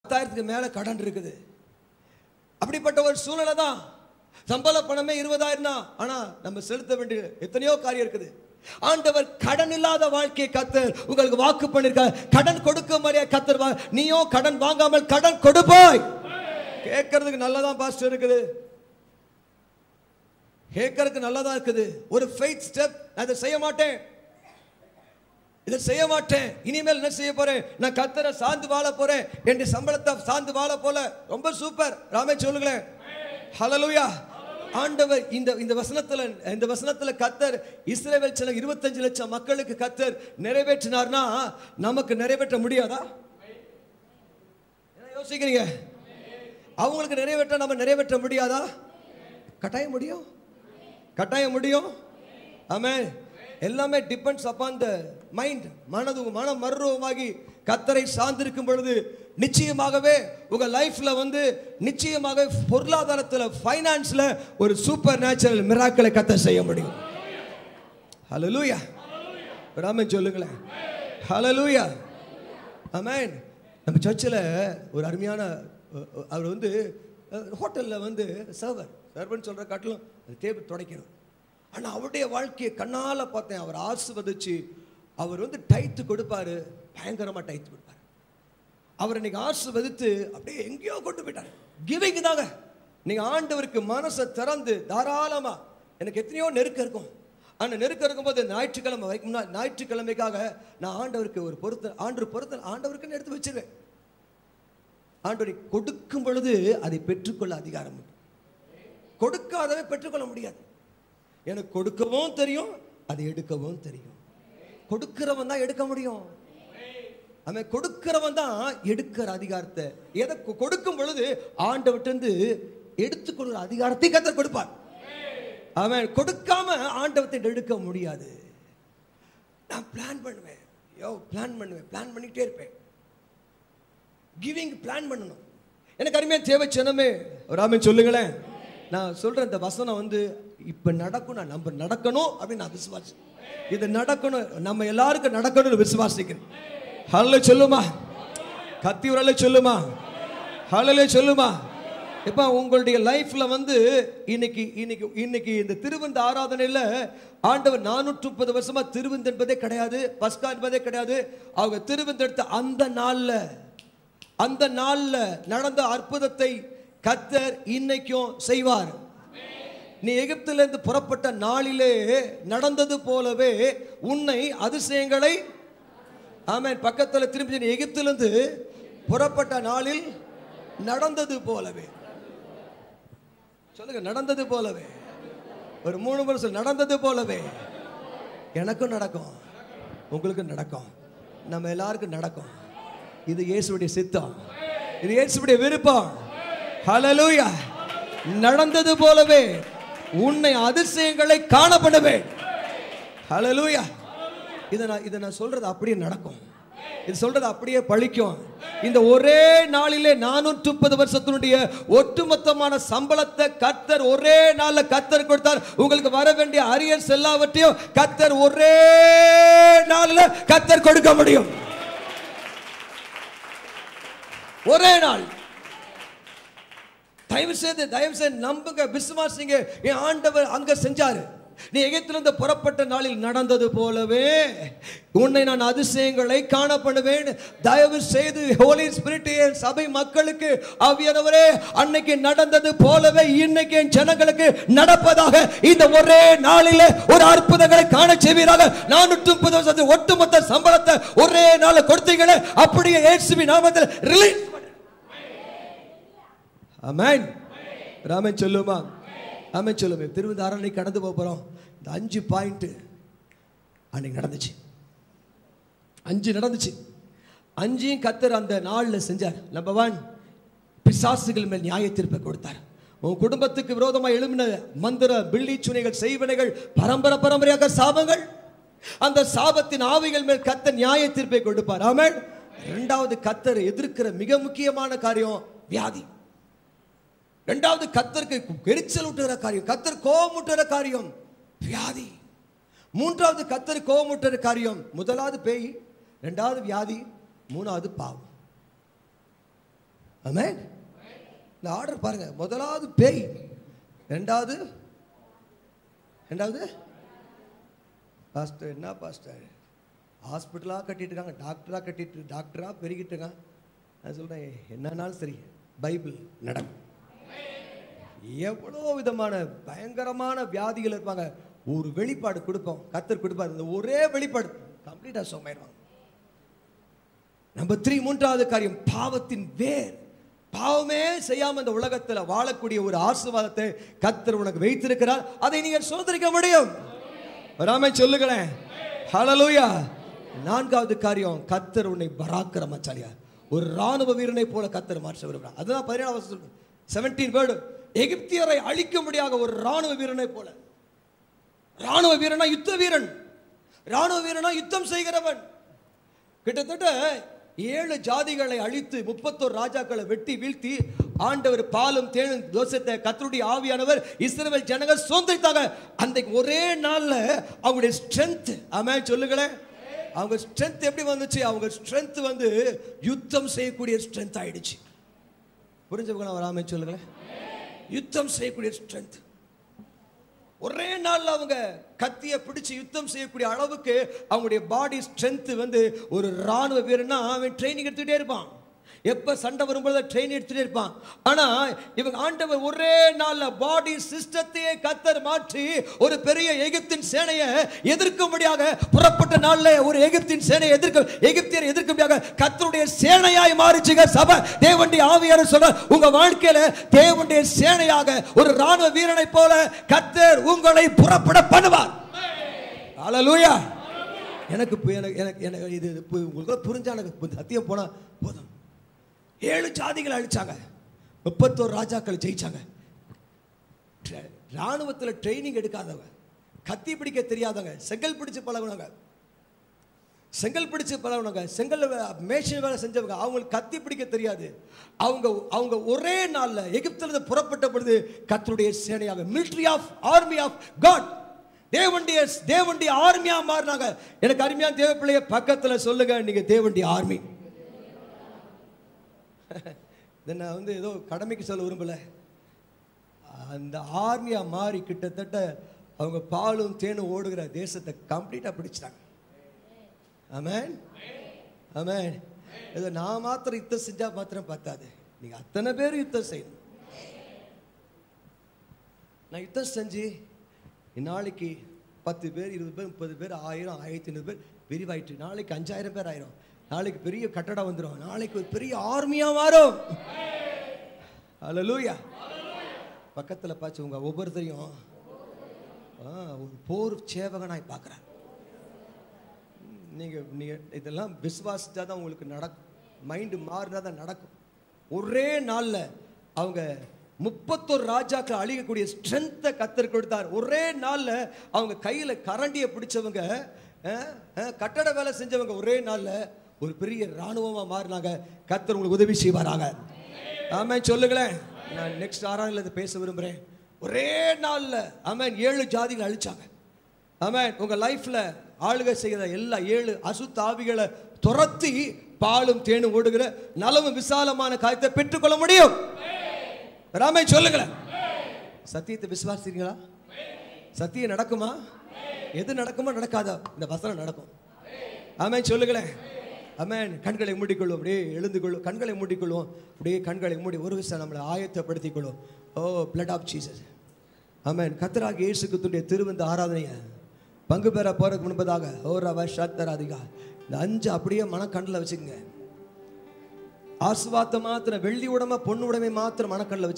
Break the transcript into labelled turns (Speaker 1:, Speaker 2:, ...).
Speaker 1: பத்தாயிரத்துக்கு மேல கடன் இருக்குது அப்படிப்பட்ட ஒரு சூழ்நிலை தான் சம்பள பணமே இருபதாயிரம் தான் ஆனா நம்ம செலுத்த வேண்டிய எத்தனையோ காரியம் இருக்குது ஆண்டவர் கடன் இல்லாத வாழ்க்கையை கத்தர் உங்களுக்கு வாக்கு பண்ணிருக்கார் கடன் கொடுக்க மாதிரியா கத்தர் வா- நீயோ கடன் வாங்காமல் கடன் கொடுப்பாய் கேட்கறதுக்கு நல்லதான் பாஸ்டர் இருக்குது கேட்கறதுக்கு நல்லதா இருக்குது ஒரு ஃபெய்த் ஸ்டெப் நான் இதை செய்ய மாட்டேன் இதை செய்ய மாட்டேன் இனிமேல் என்ன செய்ய போறேன் நான் கத்தரை சார்ந்து வாழ போறேன் என் சம்பளத்தை சார்ந்து வாழ போல ரொம்ப சூப்பர் ராமே சொல்லுங்களேன் ஹalleluya ஆண்டவர் இந்த இந்த வசனத்துல இந்த வசனத்துல கத்தர் இஸ்ரவேல் சில இருபத்தஞ்சு லட்சம் மக்களுக்கு கத்தர் நிறைவேற்றினார்னா நமக்கு நிறைவேற்ற முடியாதா என்ன யோசிக்கிறீங்க அவங்களுக்கு நிறைவேற்ற நம்ம நிறைவேற்ற முடியாதா கட்டாயம் முடியும் கட்டாயம் முடியும் ஆமென் எல்லாமே டிபெண்ட்ஸ் அப்பான் த மைண்ட் மனது மனம் மர்வமாகி கத்தரை சார்ந்திருக்கும் பொழுது நிச்சயமாகவே உங்க லைஃப்ல வந்து நிச்சயமாக பொருளாதாரத்தில் ஃபைனான்ஸ்ல ஒரு சூப்பர் நேச்சுரல் மிராக்களை கத்த செய்ய முடியும் ஹalleluya ராமன் சொல்லுங்களேன் ஹalleluya ஆமென் நம்ம சர்ச்சில் ஒரு அருமையான அஹ், அஹ், அவர் வந்து ஹோட்டலில் வந்து சர்வர் சர்வர்னு சொல்கிற காட்டிலும் அந்த டேபிள் துடைக்கணும் ஆனால் அவருடைய வாழ்க்கையை கண்ணால் பார்த்தேன் அவர் ஆசிர்வதிச்சு அவர் வந்து டைத்து கொடுப்பாரு பயங்கரமாக டைத்து கொடுப்பாரு அவர் இன்னைக்கு ஆசிர்வதித்து அப்படியே எங்கேயோ கொண்டு போயிட்டார் கிவிங் தாங்க நீங்க ஆண்டவருக்கு மனசை திறந்து தாராளமா எனக்கு எத்தனையோ நெருக்கம் இருக்கும் அந்த நெருக்கம் இருக்கும்போது ஞாயிற்றுக்கிழமை வைக்கும் முன்னா- ஞாயிற்றுக்கிழமைக்காக நான் ஆண்டவருக்கு ஒரு பொருத்த ஆண்டு பொருத்த ஆண்டவருக்குன்னு எடுத்து வச்சிருவேன் ஆண்டவரை கொடுக்கும் பொழுது அதை பெற்றுக்கொள்ள அதிகாரம் உண்டு கொடுக்காதவே பெற்றுக்கொள்ள முடியாது எனக்கு கொடுக்கவும் தெரியும் அதை எடுக்கவும் தெரியும் கொடுக்கிறவன் தான் எடுக்க முடியும் அவன் கொடுக்கிறவன் தான் எடுக்கிற அதிகாரத்தை எதை கொ- கொடுக்கும் பொழுது ஆண்டவர்கிட்ட எடுத்துக்கொள்கிற அதிகாரத்தை கத்தர் கொடுப்பார் அவன் கொடுக்காம ஆண்டவத்தை எடுக்க முடியாது நான் பிளான் பண்ணுவேன் யோ பிளான் பண்ணுவேன் பிளான் பண்ணிக்கிட்டே இருப்பேன் கிவிங் பிளான் பண்ணணும் எனக்கு அருமையா தேவை சின்னமே ராமன் சொல்லுங்களேன் நான் சொல்ற இந்த வசனம் வந்து இப்ப நடக்கும் நான் நம்ப நடக்கணும் அப்படின்னு நான் விசுவாசி இது நடக்கணும் நம்ம எல்லாருக்கும் நடக்கணும்னு விசுவாசிக்கிறேன் ஹல்ல சொல்லுமா கத்தி உரல சொல்லுமா ஹல்ல சொல்லுமா இப்ப உங்களுடைய லைஃப்ல வந்து இன்னைக்கு இன்னைக்கு இன்னைக்கு இந்த திருவிந்த ஆராதனையில ஆண்டவர் நானூற்று முப்பது வருஷமா திருவிந்து என்பதே கிடையாது பஸ்கா என்பதே கிடையாது அவங்க திருவிந்து எடுத்த அந்த நாள்ல அந்த நாள்ல நடந்த அற்புதத்தை கத்தர் இன்னைக்கும் செய்வார் நீ எகிப்திலிருந்து புறப்பட்ட நாளிலே நடந்தது போலவே உன்னை அதிசயங்களை ஆமென் பக்கத்துல திரும்பி நீ எகிப்திலிருந்து புறப்பட்ட நாளில் நடந்தது போலவே சொல்லுங்க நடந்தது போலவே ஒரு மூணு வருஷம் நடந்தது போலவே எனக்கும் நடக்கும் உங்களுக்கும் நடக்கும் நம்ம எல்லாருக்கும் நடக்கும் இது இயேசுடைய சித்தம் இது இயேசுடைய விருப்பம் ஹalleluya நடந்தது போலவே உன்னை அதிசயங்களை காணப்படுவேன் ஹalleluya இதை நான் இதை நான் சொல்றது அப்படியே நடக்கும் இது சொல்றது அப்படியே பழிக்கும் இந்த ஒரே நாளிலே நானூற்று முப்பது வருஷத்தினுடைய ஒட்டுமொத்தமான சம்பளத்தை கத்தர் ஒரே நாள்ல கத்தர் கொடுத்தார் உங்களுக்கு வர வேண்டிய அரியர்ஸ் எல்லாவற்றையும் கத்தர் ஒரே நாள்ல கத்தர் கொடுக்க முடியும் ஒரே நாள் தயவு செய்து தயவு செய்து நம்புங்க விசுவாசிங்க என் ஆண்டவர் அங்க செஞ்சாரு நீ எகிப்திலிருந்து புறப்பட்ட நாளில் நடந்தது போலவே உன்னை நான் அதிசயங்களை காண பண்ணுவேன் தயவு செய்து ஹோலி ஸ்பிரிட் என் சபை மக்களுக்கு ஆவியானவரே அன்னைக்கு நடந்தது போலவே இன்னைக்கு என் ஜனங்களுக்கு நடப்பதாக இந்த ஒரே நாளிலே ஒரு அற்புதங்களை காண செய்வீராக நானூற்று முப்பது வருஷத்து ஒட்டுமொத்த சம்பளத்தை ஒரே நாள்ல கொடுத்தீங்களே அப்படியே இயேசுவி நாமத்தில் ரிலீஸ் அமேன் ராமன் சொல்லுமா ஆமென் சொல்லுமே திருவிதாரணை கடந்து போக போகிறோம் இந்த அஞ்சு பாயிண்ட் அன்னைக்கு நடந்துச்சு அஞ்சு நடந்துச்சு அஞ்சையும் கத்தர் அந்த நாளில் செஞ்சார் நம்பர் ஒன் பிசாசுகள் மேல் நியாய தீர்ப்பை கொடுத்தார் உன் குடும்பத்துக்கு விரோதமாக எழும்பின மந்திர பில்லி சுனைகள் செய்வனைகள் பரம்பரை பரம்பரையாக சாபங்கள் அந்த சாபத்தின் ஆவிகள் மேல் கத்தர் நியாய தீர்ப்பை கொடுப்பார் ஆமென் இரண்டாவது கத்தர் எதிர்க்கிற மிக முக்கியமான காரியம் வியாதி ரெண்டாவது கத்தருக்கு எரிச்சல் ஊட்டுகிற காரியம் கத்தர் கோபமுட்டுகிற காரியம் வியாதி மூன்றாவது கத்தர் கோபமுட்டுகிற காரியம் முதலாவது பேய் ரெண்டாவது வியாதி மூணாவது பாவம் ஆமென் இந்த ஆர்டர் பாருங்க முதலாவது பேய் ரெண்டாவது ரெண்டாவது பாஸ்டர் என்ன பாஸ்டர் ஹாஸ்பிட்டலாக கட்டிட்டு இருக்காங்க டாக்டராக கட்டிட்டு டாக்டராக பெருகிட்டு இருக்காங்க நான் சொல்கிறேன் என்னன்னாலும் சரி பைபிள் நடக்கும் எவ்வளோ விதமான பயங்கரமான வியாதிகள் இருப்பாங்க ஒரு வெளிப்பாடு கொடுப்போம் கத்தர் கொடுப்பார் இந்த ஒரே வெளிப்பாடு கம்ப்ளீட்டாக சுமைடுவாங்க நம்பர் த்ரீ மூன்றாவது காரியம் பாவத்தின் வேர் பாவமே செய்யாம இந்த உலகத்துல வாழக்கூடிய ஒரு ஆசீர்வாதத்தை கத்தர் உனக்கு வைத்திருக்கிறார் அதை நீங்கள் சுதந்திரிக்க முடியும் வராம சொல்லுங்களேன் ஹalleluya நான்காவது காரியம் கத்தர் உன்னை பராக்கிரமசாலியா ஒரு ராணுவ வீரனை போல கத்தர் மாற்ற விரும்புகிறார் அதுதான் பதினேழாவது வசனம் செவன்டீன் வேர்டு எகிப்தியரை அழிக்கும்படியாக ஒரு ராணுவ வீரனை போல ராணுவ வீரனா யுத்த வீரன் ராணுவ வீரனா யுத்தம் செய்கிறவன் கிட்டத்தட்ட ஏழு ஜாதிகளை அழித்து முப்பத்தோரு ராஜாக்களை வெட்டி வீழ்த்தி ஆண்டவர் பாலும் தேனும் தோசத்தை கத்தருடைய ஆவியானவர் இஸ்ரவேல் ஜனங்க சுதந்திரித்தாங்க அந்த ஒரே நாள்ல அவங்களுடைய ஸ்ட்ரென்த் ஆமென் சொல்லுங்களேன் அவங்க ஸ்ட்ரென்த் எப்படி வந்துச்சு அவங்க ஸ்ட்ரென்த் வந்து யுத்தம் செய்யக்கூடிய ஸ்ட்ரென்த் ஆயிடுச்சு புரிஞ்சவங்க வராம சொல்லுங்களேன் யுத்தம் செய்யக்கூடிய ஸ்ட்ரென்த் ஒரே நாள்ல அவங்க கத்திய பிடிச்சு யுத்தம் செய்யக்கூடிய அளவுக்கு அவங்களுடைய பாடி ஸ்ட்ரென்த் வந்து ஒரு ராணுவ வீரனா அவன் ட்ரைனிங் எடுத்துக்கிட்டே இருப்பான் எப்ப சண்டை வரும்போது ட்ரெயின் எடுத்துட்டே இருப்பான் ஆனா இவங்க ஆண்டவர் ஒரே நாள்ல பாடி சிஸ்டத்தையே கத்தர் மாற்றி ஒரு பெரிய எகிப்தின் சேனையை எதிர்க்கும்படியாக புறப்பட்ட நாள்ல ஒரு எகிப்தின் சேனையை எதிர்க்க எகிப்தியரை எதிர்க்கும்படியாக கத்தருடைய சேனையாய் மாறிச்சுங்க சபை தேவனுடைய ஆவியார் சொல்ற உங்க வாழ்க்கையில தேவனுடைய சேனையாக ஒரு ராணுவ வீரனை போல கத்தர் உங்களை புறப்பட பண்ணுவார் ஹalleluya எனக்கு இப்ப எனக்கு எனக்கு எனக்கு இது இப்ப உங்களுக்கு புரிஞ்சா எனக்கு இப்ப சத்தியம் போனா போதும் ஏழு ஜாதிகளை அழிச்சாங்க முப்பத்தோரு ராஜாக்கள் ஜெயிச்சாங்க ட்ர- ராணுவத்துல ட்ரைனிங் எடுக்காதவங்க கத்தி பிடிக்க தெரியாதவங்க செங்கல் பிடிச்சு பழகுனவங்க செங்கல் பிடிச்சு பழகுனவங்க செங்கல் வே- மேஷன் வேலை செஞ்சவங்க அவங்களுக்கு கத்தி பிடிக்க தெரியாது அவங்க அவங்க ஒரே நாள்ல எகிப்திலிருந்து புறப்பட்ட பொழுது கத்தருடைய சேனையாக military of army of God தேவண்டிய தேவண்டிய ஆர்மியா மாறினாங்க எனக்கு அருமையான தேவ பிள்ளைய பக்கத்துல சொல்லுங்க நீங்க தேவண்டிய ஆர்மி இதை நான் வந்து ஏதோ கடமைக்கு சொல்ல விரும்பல அந்த ஆர்மியா மாறி கிட்டத்தட்ட அவங்க பாலும் தேனும் ஓடுகிற தேசத்தை கம்ப்ளீட்டா பிடிச்சிட்டாங்க ஆமென் ஆமென் ஏதோ நான் மாத்திரம் யுத்தம் செஞ்சா மாத்திரம் பார்த்தாது நீங்க அத்தனை பேர் யுத்தம் செய்யணும் நான் யுத்தம் செஞ்சு நாளைக்கு பத்து பேர் இருபது பேர் முப்பது பேர் ஆயிரம் ஆயிரத்தி ஐநூறு பேர் விரிவாயிட்டு நாளைக்கு அஞ்சாயிரம் பேர் ஆயிரும் நாளைக்கு பெரிய கட்டடம் வந்துடும் நாளைக்கு ஒரு பெரிய ஆர்மியா மாறும் அல்லூயா பக்கத்துல பார்த்து உங்க ஒவ்வொருத்தரையும் ஆ, ஒரு போர் சேவகனாய் பார்க்குறேன் நீங்க நீங்க இதெல்லாம் விசுவாசிச்சா தான் உங்களுக்கு நடக்கும் மைண்டு மாறினா தான் நடக்கும் ஒரே நாள்ல அவங்க முப்பத்தொரு ராஜாக்கள் அழிக்கக்கூடிய ஸ்ட்ரென்த்தை கத்தர் கொடுத்தார் ஒரே நாள்ல அவங்க கையில கரண்டியை பிடிச்சவங்க அஹ், அஹ், கட்டட வேலை செஞ்சவங்க ஒரே நாள்ல ஒரு பெரிய ராணுவமா மாறினாங்க கத்தர் உங்களுக்கு உதவி செய்வாராங்க ஆமென் சொல்லுங்களேன் நான் நெக்ஸ்ட் ஆறாம் இதை பேச விரும்புறேன் ஒரே நாள்ல ஆமென் ஏழு ஜாதிகள் அழிச்சாங்க ஆமென் உங்க லைஃப்ல ஆளுகை செய்கிற எல்லா ஏழு அசுத்த ஆவிகளை துரத்தி பாலும் தேனும் ஓடுகிற நலவும் விசாலமான காரியத்தை பெற்றுக்கொள்ள முடியும் ராமே சொல்லுங்களேன் சத்தியத்தை விசுவாசிக்கிறீங்களா சத்தியம் நடக்குமா எது நடக்குமோ நடக்காதா இந்த வசனம் நடக்கும் ஆமென் சொல்லுங்களேன் ஆமென் கண்களை மூடிக்கொள்ளும் அப்படியே எழுந்து கொள்ளும் கண்களை மூடிக்கொள்ளும் அப்படியே கண்களை மூடி ஒரு விஷயம் நம்மளை ஆயத்தப்படுத்திக் கொள்ளும் oh blood of Jesus amen கத்தராக இயேசு கிறிஸ்துடைய திருவந்த ஆராதனையை பங்கு பெற போறதுக்கு முன்பதாக ஓ ரவ சத்தராதிகா இந்த அஞ்சு அப்படியே மனக்கண்ணில் வச்சுக்கோங்க ஆசுவாத்த மாத்திரம் வெள்ளி உடமை பொண்ணு உடமை மாத்திரம் மனக்கண்ணில் வச்சு